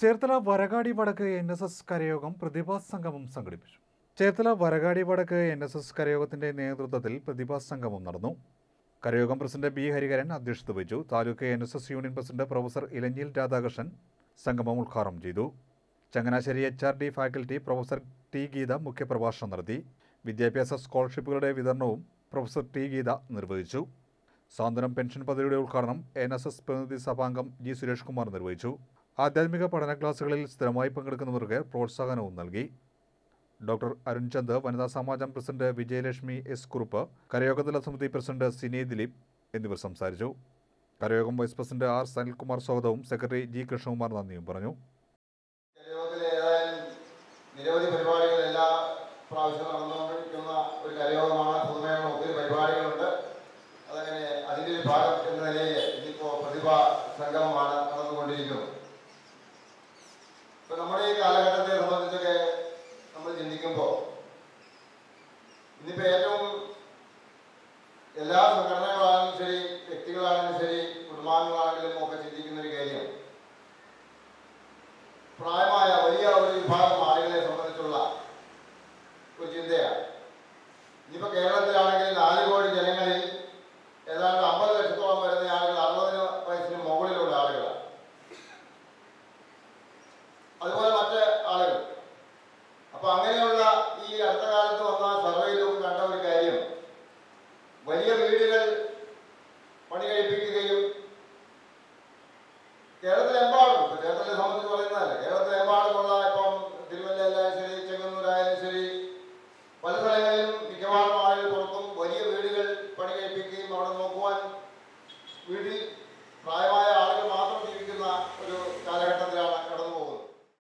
ചേർത്തല വരകാടി വടക്ക് N S S കരയോഗം പ്രതിഭാസ് സംഗമം സംഘടിപ്പിച്ചു ചേർത്തല വരകാടി വടക്ക് എൻ എസ് എസ് കരയോഗത്തിന്റെ നേതൃത്വത്തിൽ പ്രതിഭാസ് സംഗമം നടന്നു കരയോഗം പ്രസിഡന്റ് ബി ഹരിഹരൻ അധ്യക്ഷത വഹിച്ചു താലൂക്ക് N S S union president professor Elanjil Radhakrishnan സംഗമം ഉദ്ഘാടനം ചെയ്തു Changanassery H R D faculty professor T Geetha മുഖ്യപ്രഭാഷണം നടത്തി വിദ്യാഭ്യാസ സ്കോളർഷിപ്പുകളുടെ വിതരണവും പ്രൊഫസർ ടി ഗീത നിർവഹിച്ചു സാന്ത്വനം പെൻഷൻ പദ്ധതിയുടെ ഉദ്ഘാടനം എൻ എസ് എസ് പ്രതിനിധി സഭാംഗം ജി സുരേഷ് കുമാർ നിർവഹിച്ചു ആധ്യാത്മിക പഠന ക്ലാസുകളിൽ സ്ഥിരമായി പങ്കെടുക്കുന്നവർക്ക് പ്രോത്സാഹനവും നൽകി ഡോക്ടർ അരുൺ ചന്ദ് വനിതാ സമാജം പ്രസിഡന്റ് വിജയലക്ഷ്മി എസ് കുറുപ്പ് കരയോഗതല സമിതി പ്രസിഡന്റ് സിനി ദിലീപ് എന്നിവർ സംസാരിച്ചു കരയോഗം വൈസ് പ്രസിഡന്റ് ആർ സനിൽകുമാർ സ്വാഗതവും സെക്രട്ടറി ജി കൃഷ്ണകുമാർ നന്ദിയും പറഞ്ഞു കേരളത്തിലെ ഏതായാലും നിരവധി പരിപാടികൾ എല്ലാ പ്രാവശ്യവും നടന്നു